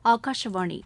ஆகாஷவாணி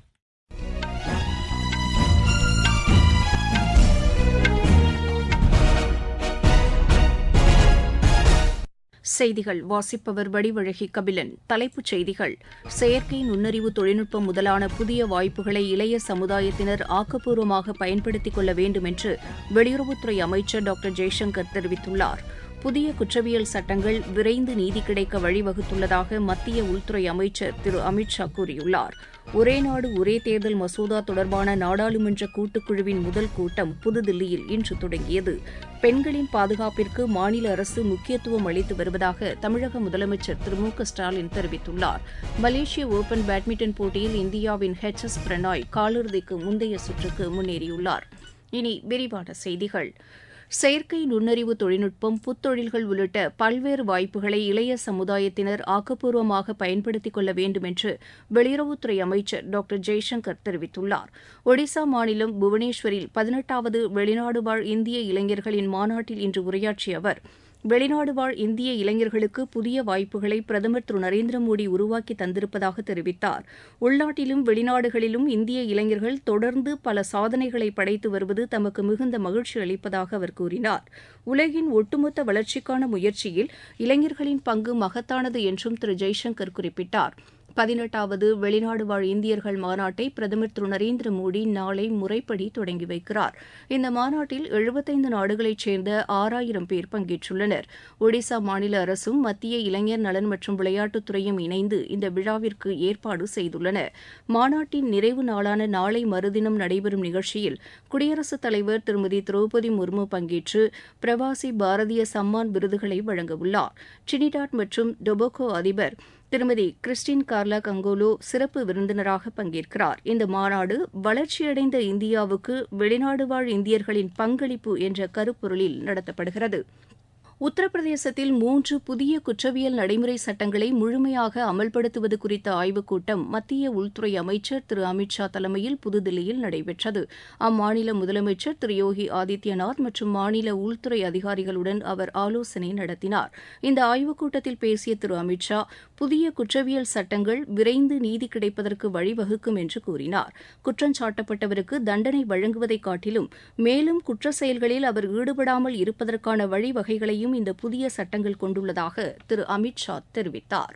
செய்திகள் வாசிப்பவர் வடிவழகி கபிலன் தலைப்புச் செய்திகள் செயற்கை நுண்ணறிவு தொழில்நுட்பம் முதலான புதிய வாய்ப்புகளை இளைய சமுதாயத்தினர் ஆக்கப்பூர்வமாக பயன்படுத்திக் கொள்ள வேண்டும் என்று வெளியுறவுத்துறை அமைச்சர் டாக்டர் ஜெய்சங்கர் தெரிவித்துள்ளார் புதிய குற்றவியல் சட்டங்கள் விரைந்து நீதி கிடைக்க வழிவகுத்துள்ளதாக மத்திய உள்துறை அமைச்சர் திரு அமித் ஷா கூறியுள்ளார் ஒரே நாடு ஒரே தேர்தல் மசோதா தொடர்பான நாடாளுமன்ற கூட்டுக்குழுவின் முதல் கூட்டம் புதுதில்லியில் இன்று தொடங்கியது பெண்களின் பாதுகாப்பிற்கு மாநில அரசு முக்கியத்துவம் அளித்து வருவதாக தமிழக முதலமைச்சர் திரு மு க ஸ்டாலின் தெரிவித்துள்ளார் மலேசிய ஓபன் பேட்மிண்டன் போட்டியில் இந்தியாவின் ஹெச் எஸ் பிரணாய் காலிறுதிக்கு முந்தைய சுற்றுக்கு முன்னேறியுள்ளார் இனி விரிவான செய்திகள் செயற்கை நுண்ணறிவு தொழில்நுட்பம் புத்தொழில்கள் உள்ளிட்ட பல்வேறு வாய்ப்புகளை இளைய சமுதாயத்தினர் ஆக்கப்பூர்வமாக பயன்படுத்திக் கொள்ள வேண்டும் என்று வெளியுறவுத்துறை அமைச்சர் டாக்டர் ஜெய்சங்கர் தெரிவித்துள்ளார் ஒடிசா மாநிலம் புவனேஸ்வரில் பதினெட்டாவது வெளிநாடு வாழ் இந்திய இளைஞர்களின் மாநாட்டில் இன்று உரையாற்றிய அவர் வெளிநாடு வாழ் இந்திய இளைஞர்களுக்கு புதிய வாய்ப்புகளை பிரதமர் திரு நரேந்திர மோடி உருவாக்கி தந்திருப்பதாக தெரிவித்தார் உள்நாட்டிலும் வெளிநாடுகளிலும் இந்திய இளைஞர்கள் தொடர்ந்து பல சாதனைகளை படைத்து வருவது தமக்கு மிகுந்த மகிழ்ச்சி அளிப்பதாக அவர் கூறினார் உலகின் ஒட்டுமொத்த வளர்ச்சிக்கான முயற்சியில் இளைஞர்களின் பங்கு மகத்தானது என்றும் திரு ஜெய்சங்கர் குறிப்பிட்டார் பதினெட்டாவது வெளிநாடு வாழ் இந்தியர்கள் மாநாட்டை பிரதமர் திரு நரேந்திர மோடி நாளை முறைப்படி தொடங்கி வைக்கிறார் இந்த மாநாட்டில் எழுபத்தைந்து நாடுகளைச் சேர்ந்த ஆறாயிரம் பேர் பங்கேற்றுள்ளனர் ஒடிசா மாநில அரசும் மத்திய இளைஞர் நலன் மற்றும் விளையாட்டுத்துறையும் இணைந்து இந்த விழாவிற்கு ஏற்பாடு செய்துள்ளன மாநாட்டின் நிறைவு நாளான நாளை மறுதினம் நடைபெறும் நிகழ்ச்சியில் குடியரசுத் தலைவர் திருமதி திரௌபதி முர்மு பங்கேற்று பிரவாசி பாரதிய சம்மான் விருதுகளை வழங்கவுள்ளார் டிரிடாட் மற்றும் டொபோகோ அதிபர் திருமதி கிறிஸ்டின் கார்லா கங்கோலோ சிறப்பு விருந்தினராக பங்கேற்கிறார் இந்த மாநாடு வளர்ச்சியடைந்த இந்தியாவுக்கு வெளிநாடு வாழ் இந்தியர்களின் பங்களிப்பு என்ற கருப்பொருளில் நடத்தப்படுகிறது உத்தரப்பிரதேசத்தில் மூன்று புதிய குற்றவியல் நடைமுறை சட்டங்களை முழுமையாக அமல்படுத்துவது குறித்த ஆய்வுக் கூட்டம் மத்திய உள்துறை அமைச்சர் திரு அமித் ஷா தலைமையில் புதுதில்லியில் நடைபெற்றது அம்மாநில முதலமைச்சர் திரு யோகி ஆதித்யநாத் மற்றும் மாநில உள்துறை அதிகாரிகளுடன் அவர் ஆலோசனை நடத்தினார் இந்த ஆய்வுக் கூட்டத்தில் பேசிய திரு அமித் ஷா புதிய குற்றவியல் சட்டங்கள் விரைந்து நீதி கிடைப்பதற்கு வழிவகுக்கும் என்று கூறினார் குற்றஞ்சாட்டப்பட்டவருக்கு தண்டனை வழங்குவதைக் காட்டிலும் மேலும் குற்ற செயல்களில் அவர் ஈடுபடாமல் இருப்பதற்கான வழிவகைகளையும் இந்த புதிய சட்டங்கள் கொண்டுள்ளதாக திரு அமித் ஷா தெரிவித்தார்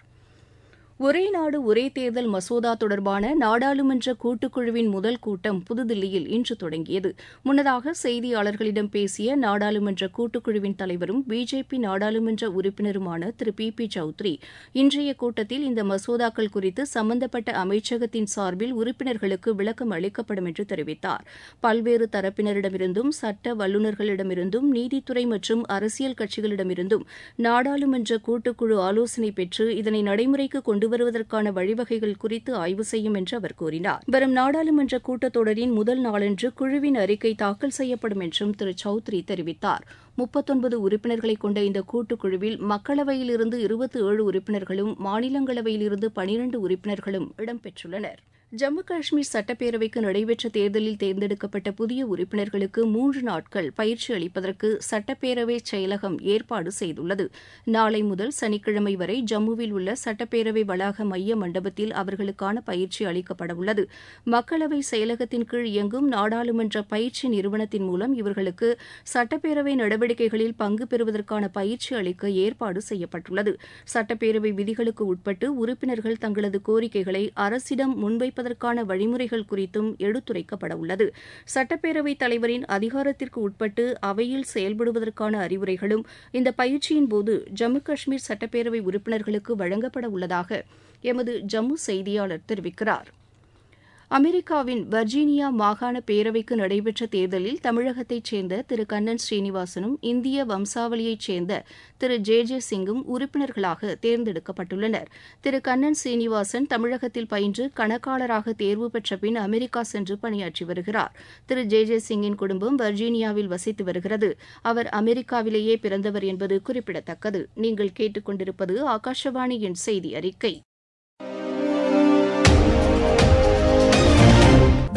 ஒரே நாடு ஒரே தேர்தல் மசோதா தொடர்பான நாடாளுமன்ற கூட்டுக்குழுவின் முதல் கூட்டம் புதுதில்லியில் இன்று தொடங்கியது முன்னதாக செய்தியாளர்களிடம் பேசிய நாடாளுமன்ற கூட்டுக்குழுவின் தலைவரும் பிஜேபி நாடாளுமன்ற உறுப்பினருமான திரு பி பி சௌத்ரி இன்றைய கூட்டத்தில் இந்த மசோதாக்கள் குறித்து சம்பந்தப்பட்ட அமைச்சகத்தின் சார்பில் உறுப்பினர்களுக்கு விளக்கம் அளிக்கப்படும் என்று தெரிவித்தார் பல்வேறு தரப்பினரிடமிருந்தும் சட்ட வல்லுநர்களிடமிருந்தும் நீதித்துறை மற்றும் அரசியல் கட்சிகளிடமிருந்தும் நாடாளுமன்ற கூட்டுக்குழு ஆலோசனை பெற்று இதனை நடைமுறைக்கு கொண்டு கொண்டு வருவதற்கான வழிவகைகள் குறித்து ஆய்வு செய்யும் என்று அவர் கூறினார் வரும் நாடாளுமன்ற கூட்டத்தொடரின் முதல் நாளன்று குழுவின் அறிக்கை தாக்கல் செய்யப்படும் என்றும் திரு சௌத்ரி தெரிவித்தார் முப்பத்தொன்பது உறுப்பினர்களை கொண்ட இந்த கூட்டுக்குழுவில் மக்களவையிலிருந்து இருபத்தி ஏழு உறுப்பினர்களும் மாநிலங்களவையிலிருந்து பனிரண்டு உறுப்பினர்களும் இடம்பெற்றுள்ளனர் ஜம்மு காஷ்மீர் சட்டப்பேரவைக்கு நடைபெற்ற தேர்தலில் தேர்ந்தெடுக்கப்பட்ட புதிய உறுப்பினர்களுக்கு மூன்று நாட்கள் பயிற்சி அளிப்பதற்கு சட்டப்பேரவை செயலகம் ஏற்பாடு செய்துள்ளது நாளை முதல் சனிக்கிழமை வரை ஜம்முவில் உள்ள சட்டப்பேரவை வளாக மைய மண்டபத்தில் அவர்களுக்கான பயிற்சி அளிக்கப்படவுள்ளது மக்களவை செயலகத்தின் கீழ் இயங்கும் நாடாளுமன்ற பயிற்சி நிறுவனத்தின் மூலம் இவர்களுக்கு சட்டப்பேரவை நடவடிக்கைகளில் பங்கு பெறுவதற்கான பயிற்சி அளிக்க ஏற்பாடு செய்யப்பட்டுள்ளது சட்டப்பேரவை விதிகளுக்கு உட்பட்டு உறுப்பினர்கள் தங்களது கோரிக்கைகளை அரசிடம் முன்வைப்ப தடுப்பதற்கான வழிமுறைகள் குறித்தும் எடுத்துரைக்கப்பட உள்ளது சட்டப்பேரவைத் தலைவரின் அதிகாரத்திற்கு உட்பட்டு அவையில் செயல்படுவதற்கான அறிவுரைகளும் இந்த பயிற்சியின் போது ஜம்மு காஷ்மீர் சட்டப்பேரவை உறுப்பினர்களுக்கு வழங்கப்பட உள்ளதாக எமது ஜம்மு செய்தியாளர் தெரிவிக்கிறார் அமெரிக்காவின் வர்ஜீனியா மாகாண பேரவைக்கு நடைபெற்ற தேர்தலில் தமிழகத்தைச் சேர்ந்த திரு கண்ணன் ஸ்ரீனிவாசனும் இந்திய வம்சாவளியைச் சேர்ந்த திரு ஜே ஜே சிங்கும் உறுப்பினர்களாக தேர்ந்தெடுக்கப்பட்டுள்ளனர் திரு கண்ணன் ஸ்ரீனிவாசன் தமிழகத்தில் பயின்று கணக்காளராக தேர்வு பெற்ற பின் அமெரிக்கா சென்று பணியாற்றி வருகிறார் திரு ஜே ஜே சிங்கின் குடும்பம் வர்ஜீனியாவில் வசித்து வருகிறது அவர் அமெரிக்காவிலேயே பிறந்தவர் என்பது குறிப்பிடத்தக்கது நீங்கள் கேட்டுக்கொண்டிருப்பது ஆகாஷவாணியின் செய்தி அறிக்கை மூன்றாம்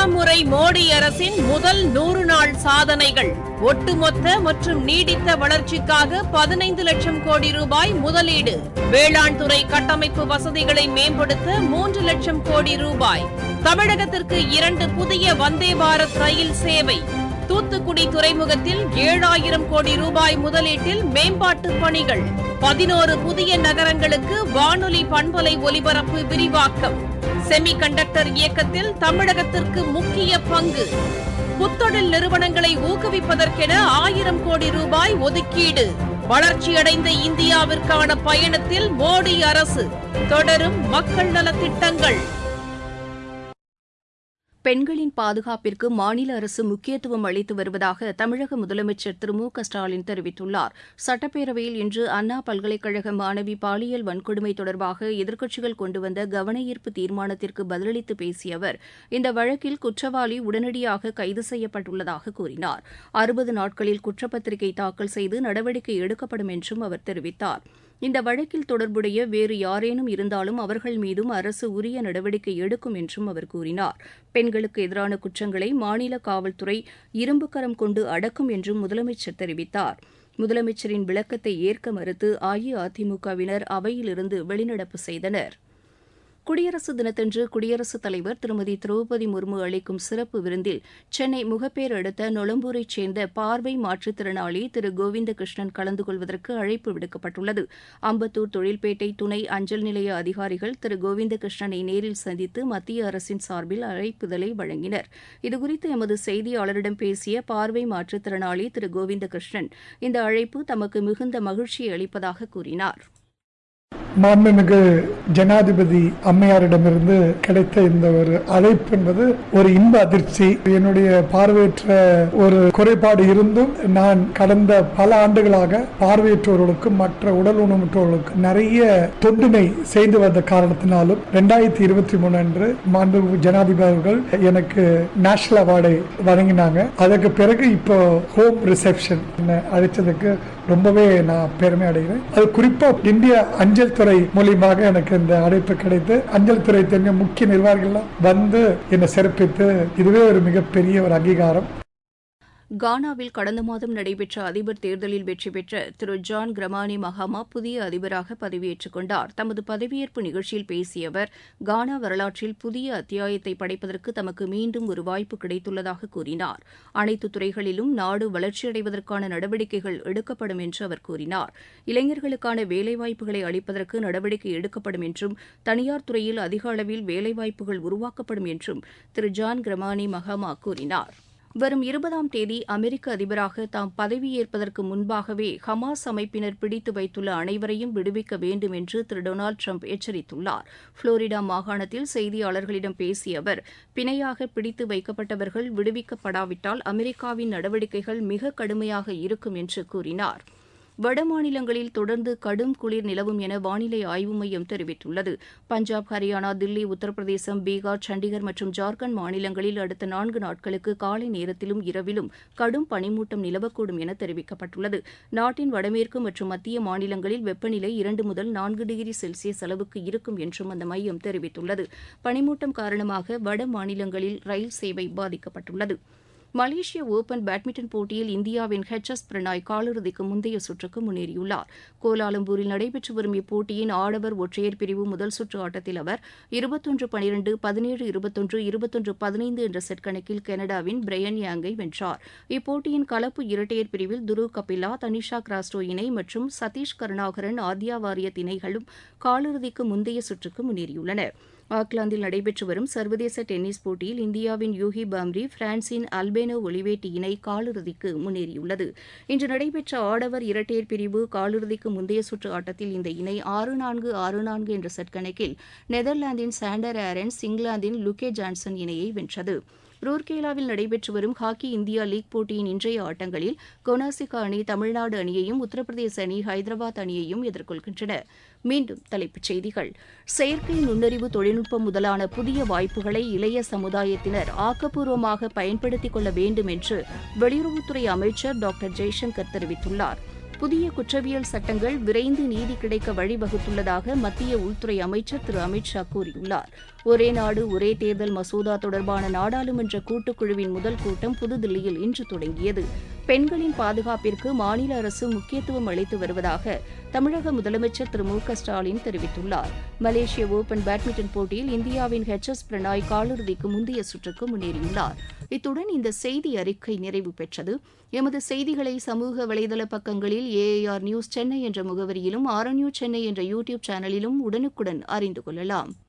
ஏழாம் முறை மோடி அரசின் முதல் நூறு நாள் சாதனைகள் ஒட்டுமொத்த மற்றும் நீடித்த வளர்ச்சிக்காக பதினைந்து லட்சம் கோடி ரூபாய் முதலீடு வேளாண் துறை கட்டமைப்பு வசதிகளை மேம்படுத்த மூன்று லட்சம் கோடி ரூபாய் தமிழகத்திற்கு இரண்டு புதிய வந்தே பாரத் ரயில் சேவை தூத்துக்குடி துறைமுகத்தில் ஏழாயிரம் கோடி ரூபாய் முதலீட்டில் மேம்பாட்டு பணிகள் பதினோரு புதிய நகரங்களுக்கு வானொலி பண்பலை ஒலிபரப்பு விரிவாக்கம் செமி கண்டக்டர் இயக்கத்தில் தமிழகத்திற்கு முக்கிய பங்கு புத்தொழில் நிறுவனங்களை ஊக்குவிப்பதற்கென ஆயிரம் கோடி ரூபாய் ஒதுக்கீடு வளர்ச்சியடைந்த இந்தியாவிற்கான பயணத்தில் மோடி அரசு தொடரும் மக்கள் நலத்திட்டங்கள் பெண்களின் பாதுகாப்பிற்கு மாநில அரசு முக்கியத்துவம் அளித்து வருவதாக தமிழக முதலமைச்சர் திரு மு க ஸ்டாலின் தெரிவித்துள்ளார் சட்டப்பேரவையில் இன்று அண்ணா பல்கலைக்கழக மாணவி பாலியல் வன்கொடுமை தொடர்பாக எதிர்க்கட்சிகள் கொண்டு வந்த கவனஈர்ப்பு தீர்மானத்திற்கு பதிலளித்து பேசிய அவர் இந்த வழக்கில் குற்றவாளி உடனடியாக கைது செய்யப்பட்டுள்ளதாக கூறினார் அறுபது நாட்களில் குற்றப்பத்திரிகை தாக்கல் செய்து நடவடிக்கை எடுக்கப்படும் என்றும் அவர் தெரிவித்தார் இந்த வழக்கில் தொடர்புடைய வேறு யாரேனும் இருந்தாலும் அவர்கள் மீதும் அரசு உரிய நடவடிக்கை எடுக்கும் என்றும் அவர் கூறினார் பெண்களுக்கு எதிரான குற்றங்களை மாநில காவல்துறை இரும்புக்கரம் கொண்டு அடக்கும் என்றும் முதலமைச்சர் தெரிவித்தார் முதலமைச்சரின் விளக்கத்தை ஏற்க மறுத்து அஇஅதிமுகவினர் அவையிலிருந்து வெளிநடப்பு செய்தனர் குடியரசு தினத்தன்று குடியரசுத் தலைவர் திருமதி திரௌபதி முர்மு அளிக்கும் சிறப்பு விருந்தில் சென்னை முகப்பேர் அடுத்த நொளம்பூரைச் சேர்ந்த பார்வை மாற்றுத்திறனாளி திரு கோவிந்த கிருஷ்ணன் கலந்து கொள்வதற்கு அழைப்பு விடுக்கப்பட்டுள்ளது அம்பத்தூர் தொழில்பேட்டை துணை அஞ்சல் நிலைய அதிகாரிகள் திரு கோவிந்த கிருஷ்ணனை நேரில் சந்தித்து மத்திய அரசின் சார்பில் அழைப்புதலை வழங்கினர் இதுகுறித்து எமது செய்தியாளரிடம் பேசிய பார்வை மாற்றுத்திறனாளி திரு கோவிந்த கிருஷ்ணன் இந்த அழைப்பு தமக்கு மிகுந்த மகிழ்ச்சியை அளிப்பதாக கூறினார் மாண்புமிகு ஜனாதிபதி அம்மையாரிடமிருந்து கிடைத்த இந்த ஒரு அழைப்பு என்பது ஒரு இன்ப அதிர்ச்சி என்னுடைய பார்வையற்ற ஒரு குறைபாடு இருந்தும் நான் கடந்த பல ஆண்டுகளாக பார்வையற்றோர்களுக்கும் மற்ற உடல் ஊனமுற்றோர்களுக்கும் நிறைய தொண்டினை செய்து வந்த காரணத்தினாலும் ரெண்டாயிரத்தி இருபத்தி மூணு அன்று மாண்புமிகு ஜனாதிபதி அவர்கள் எனக்கு நேஷனல் அவார்டை வழங்கினாங்க அதற்கு பிறகு இப்போ ஹோம் ரிசப்ஷன் அழைச்சதுக்கு ரொம்பவே நான் பெருமை அடைகிறேன் அது குறிப்பா இந்திய அஞ்சல் துறை மூலியமாக எனக்கு இந்த அழைப்பு கிடைத்து அஞ்சல் துறை தெரிஞ்ச முக்கிய நிர்வாகிகள்லாம் வந்து என்னை சிறப்பித்து இதுவே ஒரு மிகப்பெரிய ஒரு அங்கீகாரம் கானாவில் கடந்த மாதம் நடைபெற்ற அதிபர் தேர்தலில் வெற்றி பெற்ற திரு ஜான் கிரமானி மஹாமா புதிய அதிபராக பதவியேற்றுக் கொண்டார் தமது பதவியேற்பு நிகழ்ச்சியில் பேசிய அவர் கானா வரலாற்றில் புதிய அத்தியாயத்தை படைப்பதற்கு தமக்கு மீண்டும் ஒரு வாய்ப்பு கிடைத்துள்ளதாக கூறினார் அனைத்து துறைகளிலும் நாடு வளர்ச்சியடைவதற்கான நடவடிக்கைகள் எடுக்கப்படும் என்று அவர் கூறினார் இளைஞர்களுக்கான வேலைவாய்ப்புகளை அளிப்பதற்கு நடவடிக்கை எடுக்கப்படும் என்றும் தனியார் துறையில் அதிக அளவில் வேலைவாய்ப்புகள் உருவாக்கப்படும் என்றும் திரு ஜான் கிரமானி மஹாமா கூறினார் வரும் இருபதாம் தேதி அமெரிக்க அதிபராக தாம் பதவியேற்பதற்கு முன்பாகவே ஹமாஸ் அமைப்பினர் பிடித்து வைத்துள்ள அனைவரையும் விடுவிக்க வேண்டும் என்று திரு டொனால்டு ட்ரம்ப் எச்சரித்துள்ளார் புளோரிடா மாகாணத்தில் செய்தியாளர்களிடம் பேசிய அவர் பிணையாக பிடித்து வைக்கப்பட்டவர்கள் விடுவிக்கப்படாவிட்டால் அமெரிக்காவின் நடவடிக்கைகள் மிக கடுமையாக இருக்கும் என்று கூறினார் வட மாநிலங்களில் தொடர்ந்து கடும் குளிர் நிலவும் என வானிலை ஆய்வு மையம் தெரிவித்துள்ளது பஞ்சாப் ஹரியானா தில்லி உத்தரப்பிரதேசம் பீகார் சண்டிகர் மற்றும் ஜார்க்கண்ட் மாநிலங்களில் அடுத்த நான்கு நாட்களுக்கு காலை நேரத்திலும் இரவிலும் கடும் பனிமூட்டம் நிலவக்கூடும் என தெரிவிக்கப்பட்டுள்ளது நாட்டின் வடமேற்கு மற்றும் மத்திய மாநிலங்களில் வெப்பநிலை இரண்டு முதல் நான்கு டிகிரி செல்சியஸ் அளவுக்கு இருக்கும் என்றும் அந்த மையம் தெரிவித்துள்ளது பனிமூட்டம் காரணமாக வட மாநிலங்களில் ரயில் சேவை பாதிக்கப்பட்டுள்ளது மலேசிய ஓபன் பேட்மிண்டன் போட்டியில் இந்தியாவின் ஹெச் எஸ் பிரணாய் காலிறுதிக்கு முந்தைய சுற்றுக்கு முன்னேறியுள்ளார் கோலாலம்பூரில் நடைபெற்று வரும் இப்போட்டியின் ஆடவர் ஒற்றையர் பிரிவு முதல் சுற்று ஆட்டத்தில் அவர் இருபத்தொன்று பனிரெண்டு பதினேழு இருபத்தொன்று இருபத்தொன்று பதினைந்து என்ற செட் கணக்கில் கனடாவின் பிரையன் யாங்கை வென்றார் இப்போட்டியின் கலப்பு இரட்டையர் பிரிவில் துரு கபிலா தனிஷா கிராஸ்டோ இணை மற்றும் சதீஷ் கருணாகரன் ஆத்யா வாரியத் இணைகளும் காலிறுதிக்கு முந்தைய சுற்றுக்கு முன்னேறியுள்ளன ஆக்லாந்தில் நடைபெற்று வரும் சர்வதேச டென்னிஸ் போட்டியில் இந்தியாவின் யூகி பாம்ரி பிரான்சின் அல்பேனோ ஒலிவேட்டி இணை காலிறுதிக்கு முன்னேறியுள்ளது இன்று நடைபெற்ற ஆடவர் இரட்டையர் பிரிவு காலிறுதிக்கு முந்தைய சுற்று ஆட்டத்தில் இந்த இணை ஆறு நான்கு ஆறு நான்கு என்ற செட் கணக்கில் நெதர்லாந்தின் சாண்டர் ஆரன்ஸ் இங்கிலாந்தின் லுகே ஜான்சன் இணையை வென்றது ரூர்கேலாவில் நடைபெற்று வரும் ஹாக்கி இந்தியா லீக் போட்டியின் இன்றைய ஆட்டங்களில் கொனாசிகா அணி தமிழ்நாடு அணியையும் உத்தரப்பிரதேச அணி ஹைதராபாத் அணியையும் எதிர்கொள்கின்றன மீண்டும் தலைப்புச் செய்திகள் செயற்கை நுண்ணறிவு தொழில்நுட்பம் முதலான புதிய வாய்ப்புகளை இளைய சமுதாயத்தினர் ஆக்கப்பூர்வமாக பயன்படுத்திக் கொள்ள வேண்டும் என்று வெளியுறவுத்துறை அமைச்சர் டாக்டர் ஜெய்சங்கர் தெரிவித்துள்ளார் புதிய குற்றவியல் சட்டங்கள் விரைந்து நீதி கிடைக்க வழிவகுத்துள்ளதாக மத்திய உள்துறை அமைச்சர் திரு அமித் ஷா கூறியுள்ளார் ஒரே நாடு ஒரே தேர்தல் மசோதா தொடர்பான நாடாளுமன்ற கூட்டுக்குழுவின் முதல் கூட்டம் புதுதில்லியில் இன்று தொடங்கியது பெண்களின் பாதுகாப்பிற்கு மாநில அரசு முக்கியத்துவம் அளித்து வருவதாக தமிழக முதலமைச்சர் திரு மு க ஸ்டாலின் தெரிவித்துள்ளார் மலேசிய ஓபன் பேட்மிண்டன் போட்டியில் இந்தியாவின் ஹெச் எஸ் பிரணாய் காலிறுதிக்கு முந்தைய சுற்றுக்கு முன்னேறியுள்ளார் இத்துடன் இந்த செய்தி அறிக்கை நிறைவு பெற்றது எமது செய்திகளை சமூக வலைதள பக்கங்களில் ஏஐஆர் நியூஸ் சென்னை என்ற முகவரியிலும் ஆர்என்யூ சென்னை என்ற யூடியூப் சேனலிலும் உடனுக்குடன் அறிந்து கொள்ளலாம்